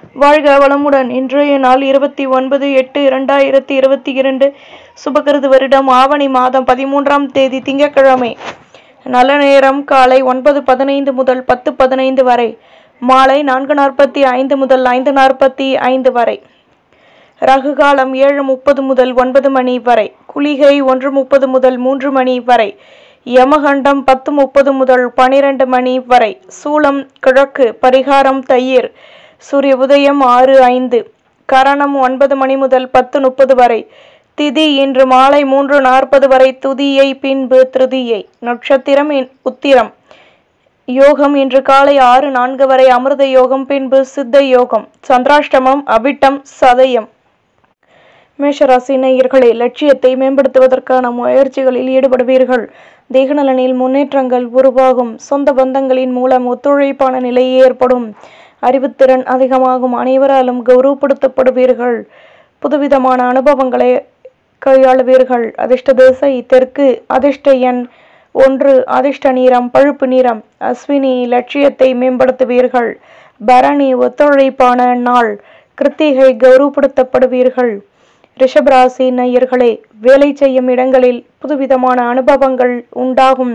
வாழ்க வளமுடன் இன்றைய நாள் இருபத்தி ஒன்பது எட்டு இரண்டாயிரத்தி இருபத்தி இரண்டு சுபகிருது வருடம் ஆவணி மாதம் பதிமூன்றாம் தேதி திங்கட்கிழமை நல்ல நேரம் காலை ஒன்பது பதினைந்து முதல் பத்து பதினைந்து வரை மாலை நான்கு நாற்பத்தி ஐந்து முதல் ஐந்து நாற்பத்தி ஐந்து வரை ரகு காலம் ஏழு முப்பது முதல் ஒன்பது மணி வரை குளிகை ஒன்று முப்பது முதல் மூன்று மணி வரை யமகண்டம் பத்து முப்பது முதல் பனிரெண்டு மணி வரை சூலம் கிழக்கு பரிகாரம் தயிர் சூரிய உதயம் ஆறு ஐந்து கரணம் ஒன்பது மணி முதல் பத்து முப்பது வரை திதி இன்று மாலை மூன்று நாற்பது வரை துதியை பின்பு திருதியை நட்சத்திரம் இன்- உத்திரம் யோகம் இன்று காலை ஆறு நான்கு வரை அமிர்த யோகம் பின்பு சித்த யோகம் சந்திராஷ்டமம் அபிட்டம் சதயம் மேஷராசி நேயர்களே லட்சியத்தை மேம்படுத்துவதற்கான முயற்சிகளில் ஈடுபடுவீர்கள் தேகநலனில் முன்னேற்றங்கள் உருவாகும் சொந்த பந்தங்களின் மூலம் ஒத்துழைப்பான நிலை ஏற்படும் அறிவுத்திறன் அதிகமாகும் அனைவராலும் கௌரவப்படுத்தப்படுவீர்கள் புதுவிதமான அனுபவங்களை கையாளுவீர்கள் அதிர்ஷ்ட திசை தெற்கு அதிர்ஷ்ட எண் ஒன்று அதிர்ஷ்ட நிறம் பழுப்பு நிறம் அஸ்வினி லட்சியத்தை மேம்படுத்துவீர்கள் பரணி ஒத்துழைப்பான நாள் கிருத்திகை கௌரவப்படுத்தப்படுவீர்கள் ரிஷபராசி நேயர்களே வேலை செய்யும் இடங்களில் புதுவிதமான அனுபவங்கள் உண்டாகும்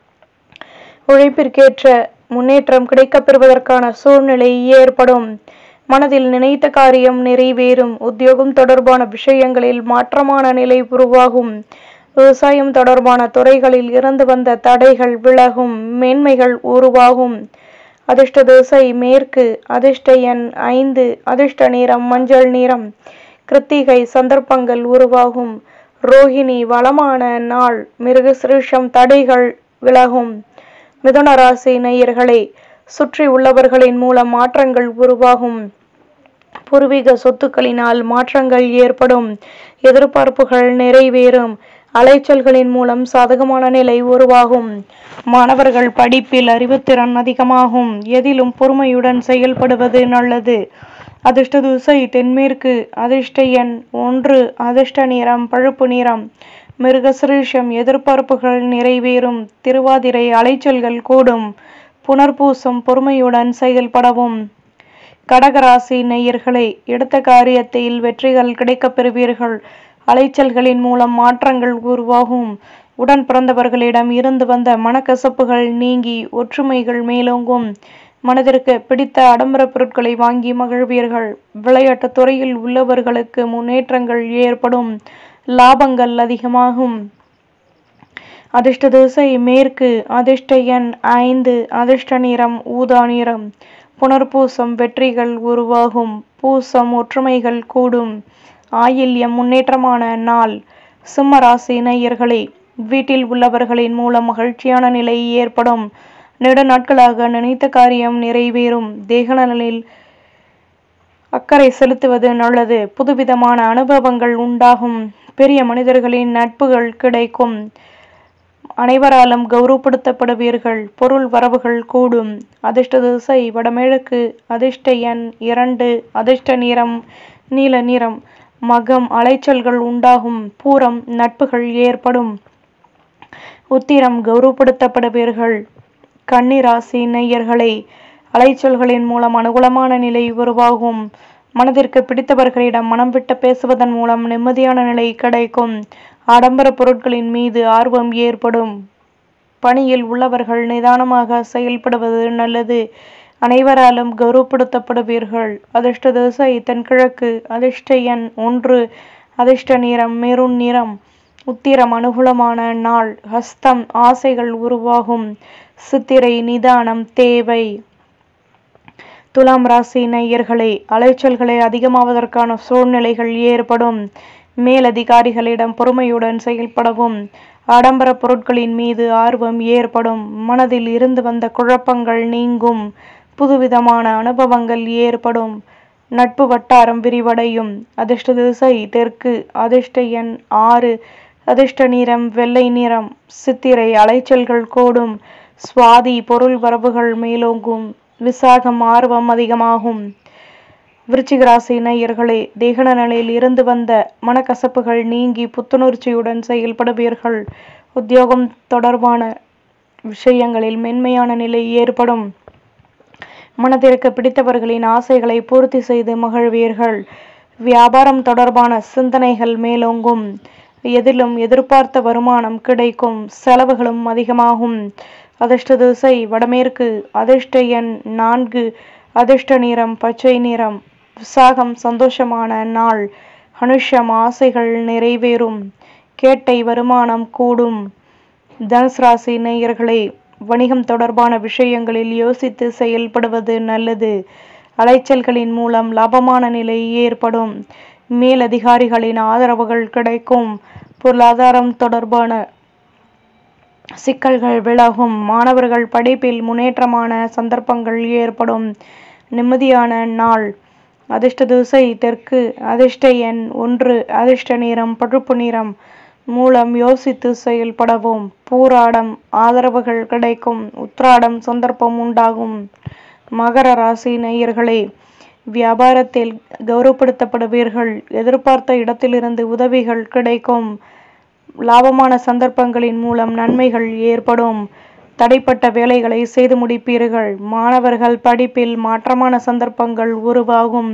உழைப்பிற்கேற்ற முன்னேற்றம் கிடைக்கப் பெறுவதற்கான சூழ்நிலை ஏற்படும் மனதில் நினைத்த காரியம் நிறைவேறும் உத்தியோகம் தொடர்பான விஷயங்களில் மாற்றமான நிலை உருவாகும் விவசாயம் தொடர்பான துறைகளில் இருந்து வந்த தடைகள் விலகும் மேன்மைகள் உருவாகும் அதிர்ஷ்ட திசை மேற்கு அதிர்ஷ்ட எண் ஐந்து அதிர்ஷ்ட நிறம் மஞ்சள் நிறம் கிருத்திகை சந்தர்ப்பங்கள் உருவாகும் ரோஹிணி வளமான நாள் மிருகசிருஷம் தடைகள் விலகும் மிதுன ராசி நேயர்களே சுற்றி உள்ளவர்களின் மூலம் மாற்றங்கள் உருவாகும் பூர்வீக சொத்துக்களினால் மாற்றங்கள் ஏற்படும் எதிர்பார்ப்புகள் நிறைவேறும் அலைச்சல்களின் மூலம் சாதகமான நிலை உருவாகும் மாணவர்கள் படிப்பில் அறிவுத்திறன் அதிகமாகும் எதிலும் பொறுமையுடன் செயல்படுவது நல்லது அதிர்ஷ்ட திசை தென்மேற்கு அதிர்ஷ்ட எண் ஒன்று அதிர்ஷ்ட நிறம் பழுப்பு நிறம் மிருகசிரீஷம் எதிர்பார்ப்புகள் நிறைவேறும் திருவாதிரை அலைச்சல்கள் கூடும் புனர்பூசம் பொறுமையுடன் செயல்படவும் கடகராசி நேயர்களே எடுத்த காரியத்தில் வெற்றிகள் கிடைக்கப் பெறுவீர்கள் அலைச்சல்களின் மூலம் மாற்றங்கள் உருவாகும் உடன் பிறந்தவர்களிடம் இருந்து வந்த மனக்கசப்புகள் நீங்கி ஒற்றுமைகள் மேலோங்கும் மனதிற்கு பிடித்த ஆடம்பர பொருட்களை வாங்கி மகிழ்வீர்கள் விளையாட்டுத் துறையில் உள்ளவர்களுக்கு முன்னேற்றங்கள் ஏற்படும் லாபங்கள் அதிகமாகும் அதிர்ஷ்ட திசை மேற்கு அதிர்ஷ்ட எண் ஐந்து அதிர்ஷ்ட நிறம் ஊதா நிறம் புனர்பூசம் வெற்றிகள் உருவாகும் பூசம் ஒற்றுமைகள் கூடும் ஆயில்யம் முன்னேற்றமான நாள் சிம்ம ராசி நேயர்களே வீட்டில் உள்ளவர்களின் மூலம் மகிழ்ச்சியான நிலை ஏற்படும் நெடு நாட்களாக நினைத்த காரியம் நிறைவேறும் தேகநலனில் அக்கறை செலுத்துவது நல்லது புதுவிதமான அனுபவங்கள் உண்டாகும் பெரிய மனிதர்களின் நட்புகள் கிடைக்கும் அனைவராலும் கௌரவப்படுத்தப்படுவீர்கள் பொருள் வரவுகள் கூடும் அதிர்ஷ்ட திசை வடமேற்கு அதிர்ஷ்ட எண் இரண்டு அதிர்ஷ்ட நிறம் நீல நிறம் மகம் அலைச்சல்கள் உண்டாகும் பூரம் நட்புகள் ஏற்படும் உத்திரம் கௌரவப்படுத்தப்படுவீர்கள் கன்னிராசி நேயர்களே அலைச்சல்களின் மூலம் அனுகூலமான நிலை உருவாகும் மனதிற்கு பிடித்தவர்களிடம் மனம் விட்டு பேசுவதன் மூலம் நிம்மதியான நிலை கிடைக்கும் ஆடம்பர பொருட்களின் மீது ஆர்வம் ஏற்படும் பணியில் உள்ளவர்கள் நிதானமாக செயல்படுவது நல்லது அனைவராலும் கௌரவப்படுத்தப்படுவீர்கள் அதிர்ஷ்ட திசை தென்கிழக்கு அதிர்ஷ்ட எண் ஒன்று அதிர்ஷ்ட நிறம் மெரூன் நிறம் உத்திரம் அனுகூலமான நாள் ஹஸ்தம் ஆசைகள் உருவாகும் சித்திரை நிதானம் தேவை துலாம் ராசி நேயர்களே அலைச்சல்களை அதிகமாவதற்கான சூழ்நிலைகள் ஏற்படும் மேலதிகாரிகளிடம் பொறுமையுடன் செயல்படவும் ஆடம்பர பொருட்களின் மீது ஆர்வம் ஏற்படும் மனதில் இருந்து வந்த குழப்பங்கள் நீங்கும் புதுவிதமான அனுபவங்கள் ஏற்படும் நட்பு வட்டாரம் விரிவடையும் அதிர்ஷ்ட திசை தெற்கு அதிர்ஷ்ட எண் ஆறு அதிர்ஷ்ட நிறம் வெள்ளை நிறம் சித்திரை அலைச்சல்கள் கூடும் சுவாதி பொருள் வரவுகள் மேலோங்கும் விசாகம் ஆர்வம் அதிகமாகும் விருச்சிக ராசி நேயர்களே தேகநலனில் இருந்து வந்த மனக்கசப்புகள் நீங்கி புத்துணர்ச்சியுடன் செயல்படுவீர்கள் உத்தியோகம் தொடர்பான விஷயங்களில் மென்மையான நிலை ஏற்படும் மனதிற்கு பிடித்தவர்களின் ஆசைகளை பூர்த்தி செய்து மகிழ்வீர்கள் வியாபாரம் தொடர்பான சிந்தனைகள் மேலோங்கும் எதிலும் எதிர்பார்த்த வருமானம் கிடைக்கும் செலவுகளும் அதிகமாகும் அதிர்ஷ்ட திசை வடமேற்கு அதிர்ஷ்ட எண் நான்கு அதிர்ஷ்ட நிறம் பச்சை நிறம் விசாகம் சந்தோஷமான நாள் அனுஷம் ஆசைகள் நிறைவேறும் கேட்டை வருமானம் கூடும் தனுசு ராசி நேயர்களே வணிகம் தொடர்பான விஷயங்களில் யோசித்து செயல்படுவது நல்லது அலைச்சல்களின் மூலம் லாபமான நிலை ஏற்படும் மேலதிகாரிகளின் ஆதரவுகள் கிடைக்கும் பொருளாதாரம் தொடர்பான சிக்கல்கள் விலகும் மாணவர்கள் படிப்பில் முன்னேற்றமான சந்தர்ப்பங்கள் ஏற்படும் நிம்மதியான நாள் அதிர்ஷ்ட திசை தெற்கு அதிர்ஷ்ட எண் ஒன்று அதிர்ஷ்ட நிறம் பழுப்பு நிறம் மூலம் யோசித்து செயல்படவும் பூராடம் ஆதரவுகள் கிடைக்கும் உத்ராடம் சந்தர்ப்பம் உண்டாகும் மகர ராசி நேயர்களே வியாபாரத்தில் கௌரவப்படுத்தப்படுவீர்கள் எதிர்பார்த்த இடத்திலிருந்து உதவிகள் கிடைக்கும் லாபமான சந்தர்ப்பங்களின் மூலம் நன்மைகள் ஏற்படும் தடைப்பட்ட வேலைகளை செய்து முடிப்பீர்கள் மாணவர்கள் படிப்பில் மாற்றமான சந்தர்ப்பங்கள் உருவாகும்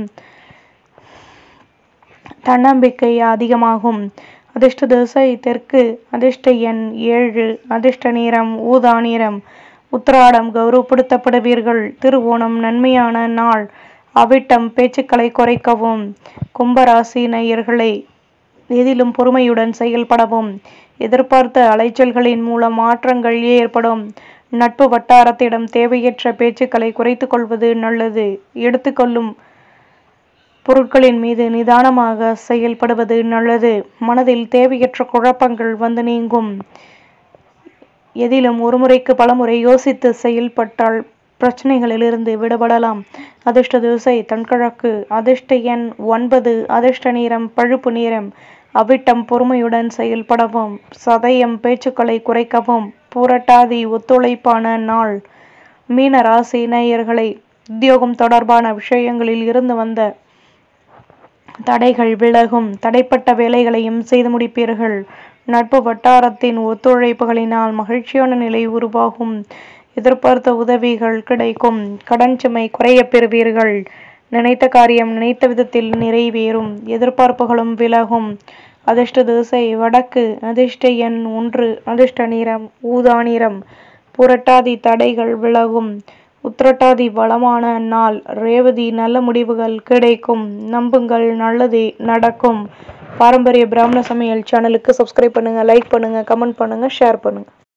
தன்னம்பிக்கை அதிகமாகும் அதிர்ஷ்ட திசை தெற்கு அதிர்ஷ்ட எண் ஏழு அதிர்ஷ்ட நிறம் ஊதா நிறம் உத்திராடம் கௌரவப்படுத்தப்படுவீர்கள் திருவோணம் நன்மையான நாள் அவிட்டம் பேச்சுக்களை குறைக்கவும் கும்பராசி நேயர்களே எதிலும் பொறுமையுடன் செயல்படவும் எதிர்பார்த்த அலைச்சல்களின் மூலம் மாற்றங்கள் ஏற்படும் நட்பு வட்டாரத்திடம் தேவையற்ற பேச்சுக்களை குறைத்துக் கொள்வது நல்லது எடுத்துக்கொள்ளும் பொருட்களின் மீது நிதானமாக செயல்படுவது நல்லது மனதில் தேவையற்ற குழப்பங்கள் வந்து நீங்கும் எதிலும் ஒருமுறைக்கு பலமுறை யோசித்து செயல்பட்டால் பிரச்சனைகளிலிருந்து விடுபடலாம் அதிர்ஷ்ட திசை தன்கிழக்கு அதிர்ஷ்ட எண் ஒன்பது அதிர்ஷ்ட நிறம் பழுப்பு நிறம் அவிட்டம் பொறுமையுடன் செயல்படவும் சதயம் பேச்சுக்களை குறைக்கவும் பூரட்டாதி ஒத்துழைப்பான நாள் மீன ராசி நேயர்களை உத்தியோகம் தொடர்பான விஷயங்களில் இருந்து வந்த தடைகள் விலகும் தடைப்பட்ட வேலைகளையும் செய்து முடிப்பீர்கள் நட்பு வட்டாரத்தின் ஒத்துழைப்புகளினால் மகிழ்ச்சியான நிலை உருவாகும் எதிர்பார்த்த உதவிகள் கிடைக்கும் கடன் சுமை குறைய பெறுவீர்கள் நினைத்த காரியம் நினைத்த விதத்தில் நிறைவேறும் எதிர்பார்ப்புகளும் விலகும் அதிர்ஷ்ட திசை வடக்கு அதிர்ஷ்ட எண் ஒன்று அதிர்ஷ்ட நிறம் ஊதா நிறம் புரட்டாதி தடைகள் விலகும் உத்திரட்டாதி வளமான நாள் ரேவதி நல்ல முடிவுகள் கிடைக்கும் நம்புங்கள் நல்லதே நடக்கும் பாரம்பரிய பிராமண சமையல் சேனலுக்கு சப்ஸ்கிரைப் பண்ணுங்க லைக் பண்ணுங்க கமெண்ட் பண்ணுங்க ஷேர் பண்ணுங்க